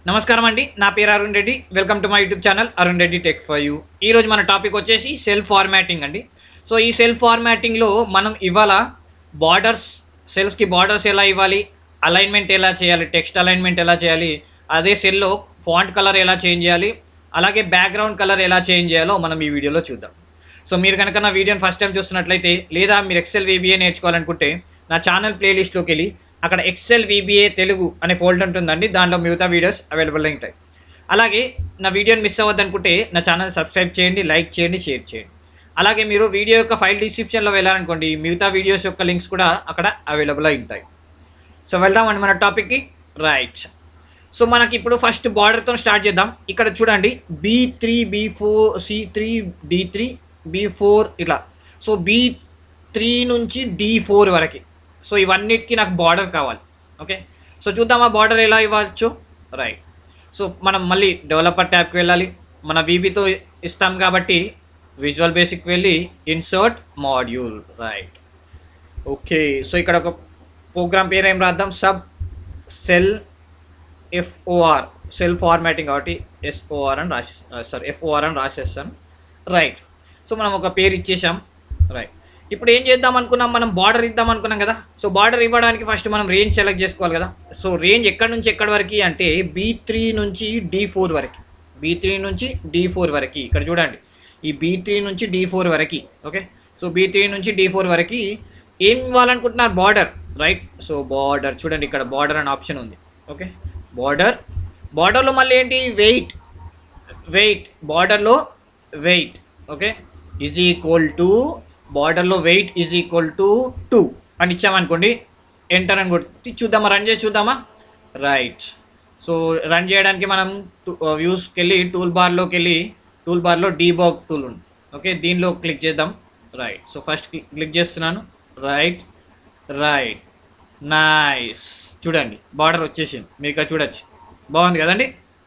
నమస్కారం అండి నా పేరు Arun Reddy welcome to my YouTube channel Arun Reddy tech for you ఈరోజు మన టాపిక్ వచ్చేసి సెల్ఫ్ ఫార్మాటింగ్ అండి సో ఈ సెల్ఫ్ ఫార్మాటింగ్లో మనం ఇవాళ బార్డర్స్ సెల్స్కి బార్డర్స్ ఎలా ఇవ్వాలి అలైన్మెంట్ ఎలా చేయాలి టెక్స్ట్ అలైన్మెంట్ ఎలా చేయాలి అదే సెల్లో ఫాంట్ కలర్ ఎలా చేంజ్ చేయాలి అలాగే బ్యాక్గ్రౌండ్ కలర్ ఎలా చేంజ్ చేయాలో మనం ఈ వీడియోలో చూద్దాం సో మీరు కనుక నా వీడియోని ఫస్ట్ టైం చూస్తున్నట్లయితే లేదా మీరు ఎక్సెల్ వీబీఏ నేర్చుకోవాలనుకుంటే నా ఛానల్ ప్లేలిస్ట్లోకి వెళ్ళి అక్కడ ఎక్సెల్ వీబీఏ తెలుగు అనే ఫోల్డర్ ఉంటుందండి దాంట్లో మిగతా వీడియోస్ అవైలబుల్ ఉంటాయి అలాగే నా వీడియోని మిస్ అవ్వద్దనుకుంటే నా ఛానల్ సబ్స్క్రైబ్ చేయండి లైక్ చేయండి షేర్ చేయండి అలాగే మీరు వీడియో యొక్క ఫైల్ డిస్క్రిప్షన్లో వెళ్ళాలనుకోండి మిగతా వీడియోస్ యొక్క లింక్స్ కూడా అక్కడ అవైలబుల్ అయి ఉంటాయి సో వెళ్దామండి మన టాపిక్కి రైట్ సో మనకి ఇప్పుడు ఫస్ట్ బార్డర్తో స్టార్ట్ చేద్దాం ఇక్కడ చూడండి B three B four C three D three B four ఇట్లా సో బీ త్రీ నుంచి డి ఫోర్ వరకు సో ఇవన్నిటికీ నాకు బార్డర్ కావాలి ఓకే సో చూద్దామా బార్డర్ ఎలా ఇవ్వచ్చు రైట్ సో మనం మళ్ళీ డెవలపర్ ట్యాబ్కి వెళ్ళాలి మన వీబీతో ఇస్తాం కాబట్టి విజువల్ బేసిక్ వెళ్ళి insert module right okay so ఇక్కడ ఒక ప్రోగ్రామ్ పేరు ఏం రాద్దాం sub cell F O R cell formatting కాబట్టి ఎస్ఓఆర్ అని రాసే సారీ ఎఫ్ఓఆర్ అని రాసేస్తాను రైట్ సో మనం ఒక పేరు ఇచ్చేసాం రైట్ ఇప్పుడు ఏం చేద్దాం అనుకున్నాం మనం బార్డర్ ఇద్దాం అనుకున్నాం కదా సో బార్డర్ ఇవ్వడానికి ఫస్ట్ మనం రేంజ్ సెలెక్ట్ చేసుకోవాలి కదా సో రేంజ్ ఎక్కడి నుంచి ఎక్కడి వరకు అంటే బీ త్రీ నుంచి డి ఫోర్ వరకు బీ త్రీ నుంచి డి ఫోర్ వరకు ఇక్కడ చూడండి ఈ బీ త్రీ నుంచి డి ఫోర్ వరకు ఓకే సో బీ త్రీ నుంచి డి ఫోర్ వరకు ఏం ఇవ్వాలనుకుంటున్నారు బార్డర్ రైట్ సో బార్డర్ చూడండి ఇక్కడ బార్డర్ అనే ఆప్షన్ ఉంది ఓకే బార్డర్ బార్డర్లో మళ్ళీ ఏంటి వెయిట్ వెయిట్ బార్డర్లో weight okay is equal to బార్డర్లో weight is equal to two అని ఇచ్చామనుకోండి ఎంటర్ అని కొట్టి చూద్దామా రన్ చేసి చూద్దామా రైట్ సో రన్ చేయడానికి మనం వ్యూస్కి వెళ్ళి టూల్ బార్లోకి వెళ్ళి టూల్ బార్లో డీబాగ్ టూల్ ఉంది ఓకే దీనిలో క్లిక్ చేద్దాం రైట్ సో ఫస్ట్ క్లిక్ చేస్తున్నాను రైట్ రైట్ నైస్ చూడండి బార్డర్ వచ్చేసింది మీకు ఇక్కడ చూడొచ్చు బాగుంది కదండి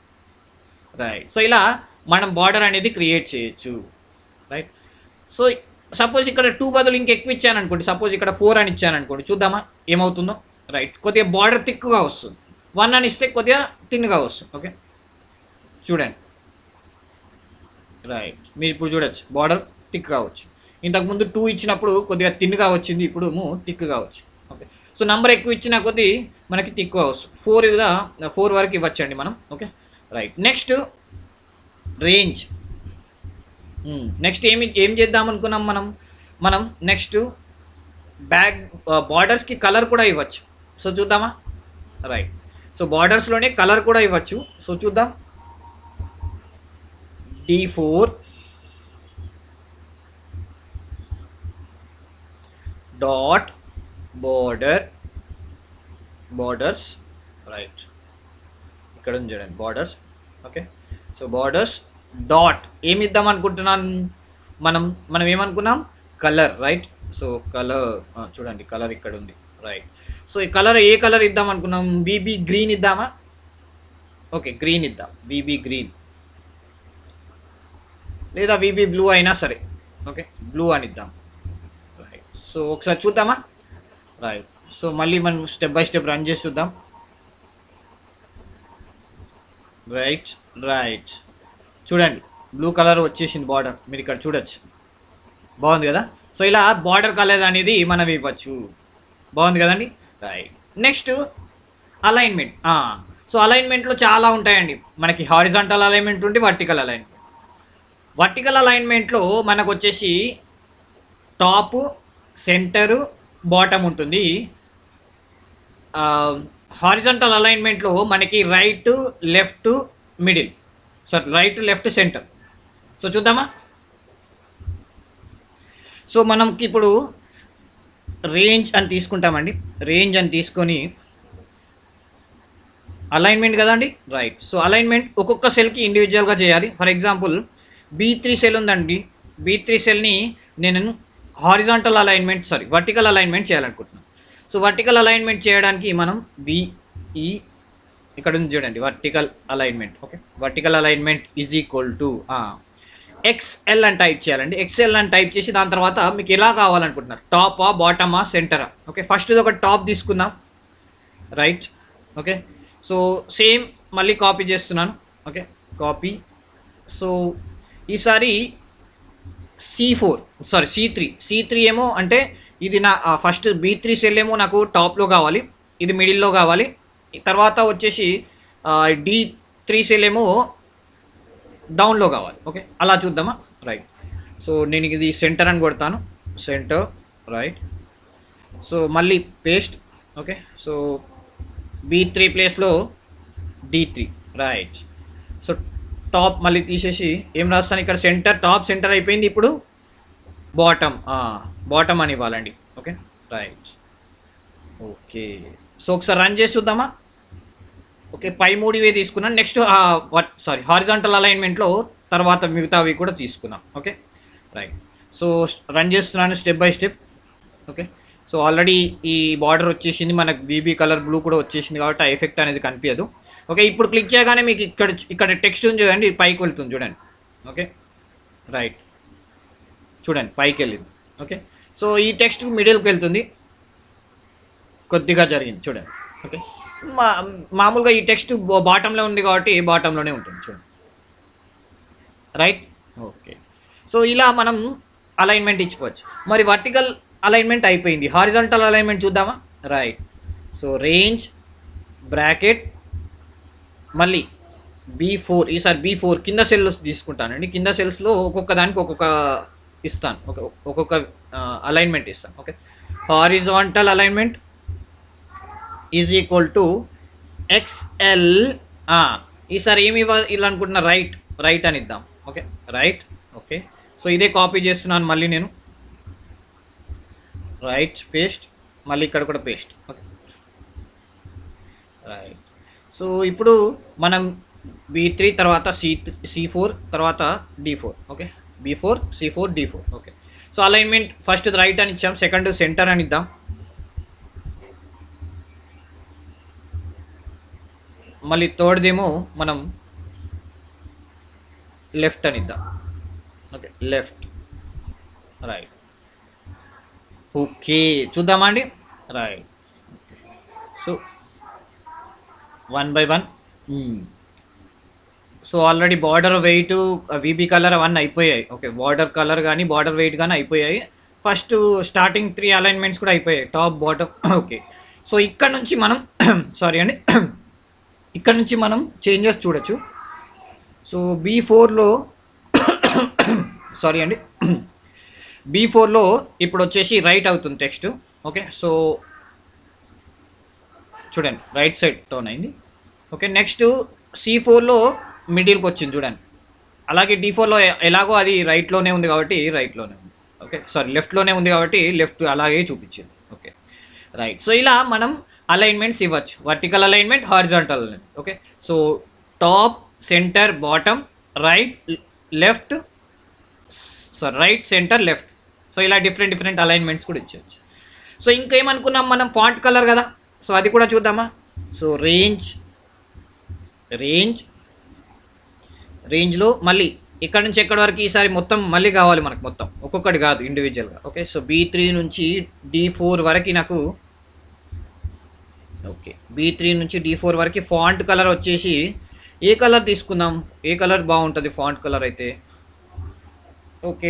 రైట్ సో ఇలా మనం బార్డర్ అనేది క్రియేట్ చేయొచ్చు రైట్ సో సపోజ్ ఇక్కడ టూ బదులు ఇంక ఎక్కువ ఇచ్చాను అనుకోండి సపోజ్ ఇక్కడ ఫోర్ అని ఇచ్చాను అనుకోండి చూద్దామా ఏమవుతుందో రైట్ కొద్దిగా బార్డర్ థిక్గా వస్తుంది వన్ అని ఇస్తే కొద్దిగా తిన్గా వస్తుంది ఓకే చూడండి రైట్ మీరు ఇప్పుడు చూడొచ్చు బార్డర్ థిక్గా వచ్చు ఇంతకుముందు టూ ఇచ్చినప్పుడు కొద్దిగా తిన్గా వచ్చింది ఇప్పుడు థిక్గా వచ్చింది ఓకే సో నెంబర్ ఎక్కువ ఇచ్చినా కొద్దీ మనకి తిక్కువ వస్తుంది ఫోర్ ఇదా ఫోర్ వరకు ఇవ్వచ్చండి మనం okay right next range next ఏమి ఏం చేద్దాం అనుకున్నాం మనం మనం నెక్స్ట్ బ్యాక్ బార్డర్స్కి కలర్ కూడా ఇవ్వచ్చు సో చూద్దామా రైట్ సో బార్డర్స్లోనే కలర్ కూడా ఇవ్వచ్చు సో చూద్దాం D four dot border borders right ఇక్కడ ఉంది చూడండి borders okay so borders dot ఏమి ఇద్దాం అనుకుంటున్నాను మనం మనం ఏమనుకున్నాం కలర్ రైట్ సో కలర్ చూడండి కలర్ ఇక్కడ ఉంది రైట్ సో ఈ కలర్ ఏ కలర్ ఇద్దాం అనుకున్నాం బీబీ గ్రీన్ ఇద్దామా ఓకే గ్రీన్ ఇద్దాం బీబీ గ్రీన్ లేదా బీబీ బ్లూ అయినా సరే ఓకే బ్లూ అని ఇద్దాం రైట్ సో ఒకసారి చూద్దామా రైట్ సో మళ్ళీ మనం స్టెప్ బై స్టెప్ రన్ చేసి చూద్దాం రైట్ రైట్ చూడండి బ్లూ కలర్ వచ్చేసింది బార్డర్ మీరు ఇక్కడ చూడొచ్చు బాగుంది కదా సో ఇలా బార్డర్ కలర్ అనేది మనం ఇవ్వచ్చు బాగుంది కదండి రైట్ నెక్స్ట్ అలైన్మెంట్ సో అలైన్మెంట్లో చాలా ఉంటాయండి మనకి హారిజాంటల్ అలైన్మెంట్ ఉంది వర్టికల్ అలైన్మెంట్ వర్టికల్ అలైన్మెంట్లో మనకు వచ్చేసి టాప్ సెంటరు బాటమ్ ఉంటుంది హారిజంటల్ అలైన్మెంట్లో మనకి right left middle so right left centre so చూద్దామా సో మనకి ఇప్పుడు రేంజ్ అని తీసుకుంటామండి రేంజ్ అని తీసుకొని అలైన్మెంట్ కదండి రైట్ సో అలైన్మెంట్ ఒక్కొక్క సెల్కి ఇండివిజువల్గా చేయాలి for example B three cell ఉందండి బీ త్రీ సెల్ని నేను horizontal alignment sorry vertical alignment చేయాలనుకుంటున్నాను సో వర్టికల్ అలైన్మెంట్ చేయడానికి మనం బిఈ ఇక్కడ ఉంది చూడండి vertical alignment okay vertical alignment is equal to X L అని టైప్ చేయాలండి ఎక్స్ఎల్ అని టైప్ చేసి దాని తర్వాత మీకు ఎలా కావాలనుకుంటున్నారు టాపా బాటమా సెంటరా ఓకే ఫస్ట్ ఒక టాప్ తీసుకుందాం రైట్ ఓకే సో సేమ్ మళ్ళీ కాపీ చేస్తున్నాను ఓకే కాపీ సో ఈసారి C four sorry C three C three ఏమో అంటే ఇది నా ఫస్ట్ బీ త్రీ సెల్ ఏమో నాకు టాప్లో కావాలి ఇది మిడిల్లో కావాలి తర్వాత వచ్చేసి డి త్రీ సెల్ ఏమో డౌన్లో కావాలి ఓకే అలా చూద్దామా రైట్ సో నేను ఇది సెంటర్ అని కొడతాను సెంటర్ రైట్ సో మళ్ళీ paste okay so B three ప్లేస్లో D three right so top మళ్ళీ తీసేసి ఏం రాస్తాను ఇక్కడ సెంటర్ టాప్ సెంటర్ అయిపోయింది ఇప్పుడు బాటమ్ బాటమ్ అని ఇవ్వాలండి ఓకే రైట్ ఓకే సో ఒకసారి రన్ చేసి చూద్దామా ఓకే పై మూడు ఇవే తీసుకున్నాను నెక్స్ట్ సారీ హారిజాంటల్ అలైన్మెంట్లో తర్వాత మిగతావి కూడా తీసుకున్నాం ఓకే రైట్ సో రన్ చేస్తున్నాను step by step okay so already ఈ బార్డర్ వచ్చేసింది మనకు బీబీ కలర్ బ్లూ కూడా వచ్చేసింది కాబట్టి ఆ ఎఫెక్ట్ అనేది కనిపించదు ఓకే ఇప్పుడు క్లిక్ చేయగానే మీకు ఇక్కడ ఇక్కడ టెక్స్ట్ ఉంది చూడండి పైకి వెళ్తుంది చూడండి ఓకే రైట్ చూడండి పైకి వెళ్ళింది ఓకే సో ఈ టెక్స్ట్ మిడిల్కి వెళ్తుంది కొద్దిగా జరిగింది చూడండి ఓకే మా మామూలుగా ఈ టెక్స్ట్ బాటంలో ఉంది కాబట్టి బాటంలోనే ఉంటుంది చూడండి రైట్ ఓకే సో ఇలా మనం అలైన్మెంట్ ఇచ్చుకోవచ్చు మరి వర్టికల్ అలైన్మెంట్ అయిపోయింది హారిజాంటల్ అలైన్మెంట్ చూద్దామా రైట్ సో రేంజ్ బ్రాకెట్ మళ్ళీ బీ ఫోర్ ఈసారి బీ ఫోర్ కింద సెల్స్ తీసుకుంటానండి కింద సెల్స్లో ఒక్కొక్క దానికి ఒక్కొక్క ఇస్తాను ఒక ఒక్కొక్క అలైన్మెంట్ ఇస్తాను okay horizontal alignment is equal to X L ఈసారి ఏమి ఇవ్వాలి అనుకుంటున్నా రైట్ రైట్ అని ఇద్దాం ఓకే రైట్ ఓకే సో ఇదే కాపీ చేస్తున్నాను మళ్ళీ నేను రైట్ పేస్ట్ మళ్ళీ ఇక్కడ కూడా పేస్ట్ ఓకే రైట్ సో ఇప్పుడు మనం బీ త్రీ తర్వాత సి సి ఫోర్ తర్వాత D four okay B four C four D four okay so alignment first right అని ఇచ్చాం సెకండ్ సెంటర్ అని ఇద్దాం మళ్ళీ థర్డ్దేమో మనం లెఫ్ట్ అని ఇద్దాం ఓకే లెఫ్ట్ రైట్ ఓకే చూద్దామా అండి right so one by one so already border weight VB colour అవన్నీ అయిపోయాయి ఓకే బార్డర్ కలర్ కానీ బార్డర్ వెయిట్ కానీ అయిపోయాయి ఫస్ట్ స్టార్టింగ్ త్రీ అలైన్మెంట్స్ కూడా అయిపోయాయి టాప్ బాటమ్ ఓకే సో ఇక్కడ నుంచి మనం సారీ అండి ఇక్కడ నుంచి మనం చేంజెస్ చూడొచ్చు సో బీ ఫోర్లో సారీ అండి బీ ఫోర్లో ఇప్పుడు వచ్చేసి రైట్ అవుతుంది టెక్స్ట్ ఓకే సో చూడండి రైట్ సైడ్ టోన్ అయింది ఓకే నెక్స్ట్ సి ఫోర్లో మిడిల్కి వచ్చింది చూడండి అలాగే డి ఫోర్లో ఎలాగో అది రైట్లోనే ఉంది కాబట్టి రైట్లోనే ఉంది ఓకే సారీ లెఫ్ట్లోనే ఉంది కాబట్టి లెఫ్ట్ అలాగే చూపించింది ఓకే రైట్ సో ఇలా మనం అలైన్మెంట్స్ ఇవ్వచ్చు vertical alignment horizontal alignment okay so top centre bottom right left so right centre left so ఇలా డిఫరెంట్ డిఫరెంట్ అలైన్మెంట్స్ కూడా ఇచ్చేయచ్చు సో ఇంకేమనుకున్నాం మనం ఫాంట్ కలర్ కదా సో అది కూడా చూద్దామా సో రేంజ్ రేంజ్ రేంజ్లో మళ్ళీ ఇక్కడ నుంచి ఎక్కడి వరకు ఈసారి మొత్తం మళ్ళీ కావాలి మనకు మొత్తం ఒక్కొక్కటి కాదు ఇండివిజువల్గా ఓకే సో బీ త్రీ నుంచి డి ఫోర్ వరకు నాకు ఓకే బీ త్రీ నుంచి డి ఫోర్ వరకు ఫాంట్ కలర్ వచ్చేసి ఏ కలర్ తీసుకుందాం ఏ కలర్ బాగుంటుంది ఫాంట్ కలర్ అయితే ఓకే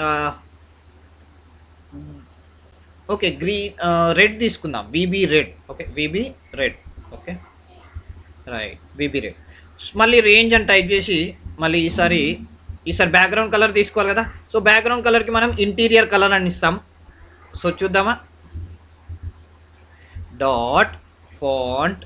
ఓకే గ్రీన్ రెడ్ తీసుకుందాం VB red okay VB red okay right VB red మళ్ళీ రేంజ్ అని టైప్ చేసి మళ్ళీ ఈసారి ఈసారి బ్యాక్గ్రౌండ్ కలర్ తీసుకోవాలి కదా సో బ్యాక్గ్రౌండ్ కలర్కి మనం ఇంటీరియర్ కలర్ అని ఇస్తాం సో చూద్దామా dot font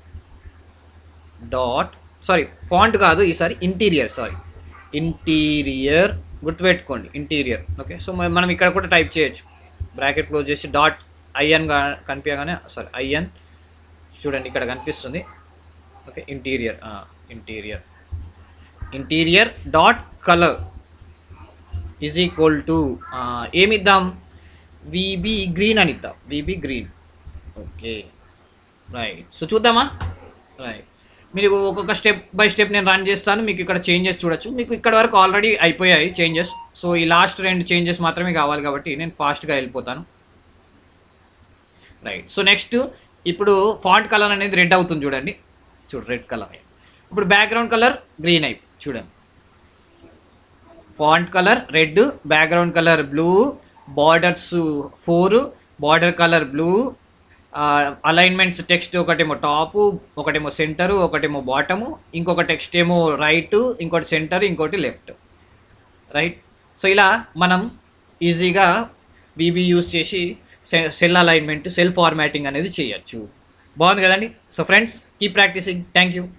dot sorry font కాదు ఈసారి ఇంటీరియర్ సారీ ఇంటీరియర్ గుర్తుపెట్టుకోండి ఇంటీరియర్ ఓకే సో మనం ఇక్కడ కూడా టైప్ చేయొచ్చు బ్రాకెట్ క్లోజ్ చేసి డాట్ ఐఎన్ కనిపించగానే సారీ ఐఎన్ చూడండి ఇక్కడ కనిపిస్తుంది okay interior interior interior dot colour is equal to ఏమిద్దాం విబి గ్రీన్ అని ఇద్దాం VB green okay right so చూద్దామా రైట్ మీరు ఒక్కొక్క స్టెప్ బై స్టెప్ నేను రన్ చేస్తాను మీకు ఇక్కడ చేంజెస్ చూడొచ్చు మీకు ఇక్కడ వరకు ఆల్రెడీ అయిపోయాయి చేంజెస్ సో ఈ లాస్ట్ రెండు చేంజెస్ మాత్రమే కావాలి కాబట్టి నేను ఫాస్ట్గా వెళ్ళిపోతాను రైట్ సో నెక్స్ట్ ఇప్పుడు ఫాంట్ కలర్ అనేది రెడ్ అవుతుంది చూడండి చూడు రెడ్ కలర్ ఇప్పుడు బ్యాక్గ్రౌండ్ కలర్ గ్రీన్ అయి చూడండి font colour red background colour blue borders four border colour blue alignments text ఒకటేమో టాపు ఒకటేమో సెంటరు ఒకటేమో బాటము ఇంకొక టెక్స్ట్ ఏమో రైట్ ఇంకోటి సెంటర్ ఇంకోటి లెఫ్ట్ రైట్ సో ఇలా మనం ఈజీగా బీబీ యూస్ చేసి సెల్ అలైన్మెంట్ సెల్ ఫార్మాటింగ్ అనేది చేయొచ్చు బాగుంది కదండి so friends keep practising thank you